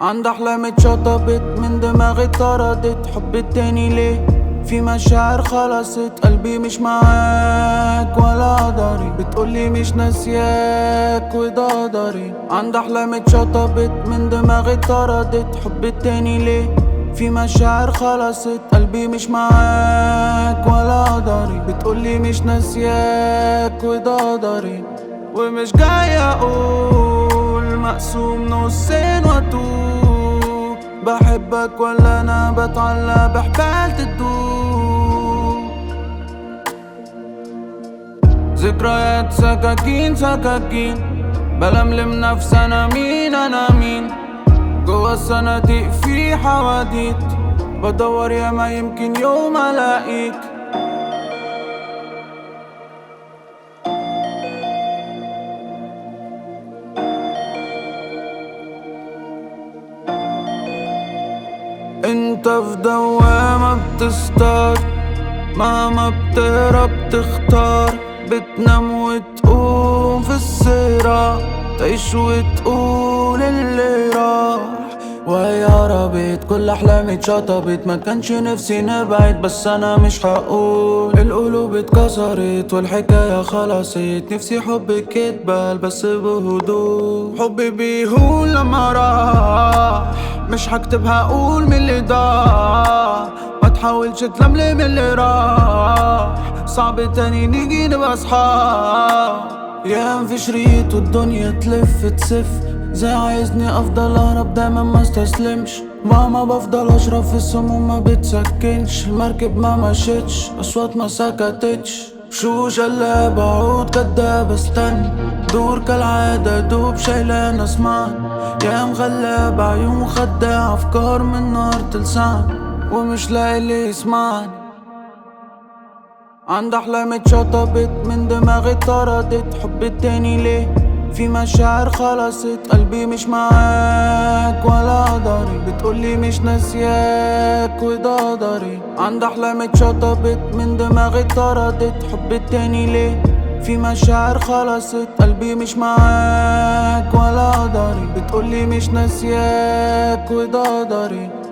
عند أحلام اتشطبت من دماغي اتطردت حب التاني ليه في مشاعر خلصت قلبي مش معاك ولا قدري بتقولي مش ناسياك وده قدري عند أحلام اتشطبت من دماغي اتطردت حب التاني ليه في مشاعر خلصت قلبي مش معاك ولا قدري بتقولي مش ناسياك وده قدري ومش جاي اقول مقسوم نصين واتوب بحبك ولا انا بتعلق بحبال تدوب ذكريات سكاكين سكاكين بلملم نفسي انا مين انا مين جوا الصناديق في حواديت بدور يا ما يمكن يوم الاقيك انت في دوامة بتستار مهما بتهرب تختار بتنام وتقوم في الصراع تعيش وتقول اللي راح وهي هربت كل احلامي اتشطبت ما كانش نفسي نبعد بس انا مش هقول القلوب اتكسرت والحكاية خلصت نفسي حبك يتبال بس بهدوء حبي بيهون لما راح مش هكتب هقول من اللي ضاع ما تحاولش تلملم اللي راح صعب تاني نيجي نبقى اصحاب يا في شريط والدنيا تلف تسف زي عايزني افضل اهرب دايما ما استسلمش ماما بفضل اشرب في السموم ما بتسكنش المركب ما مشيتش اصوات ما سكتتش شوش اللي بعود كداب استنى دور كالعادة دوب شايلان اسمان يا مغلب عيون خداع افكار من نار تلسان ومش لاقي اللي يسمعني عند احلامي اتشطبت من دماغي اتطردت حب التاني ليه في مشاعر خلصت قلبي مش معاك ولا قدري بتقولي مش ناسياك وده قدري عند احلامي اتشطبت من دماغي اتطردت حب التاني ليه في مشاعر خلصت قلبي مش معاك ولا قدري بتقولي مش ناسياك وده قدري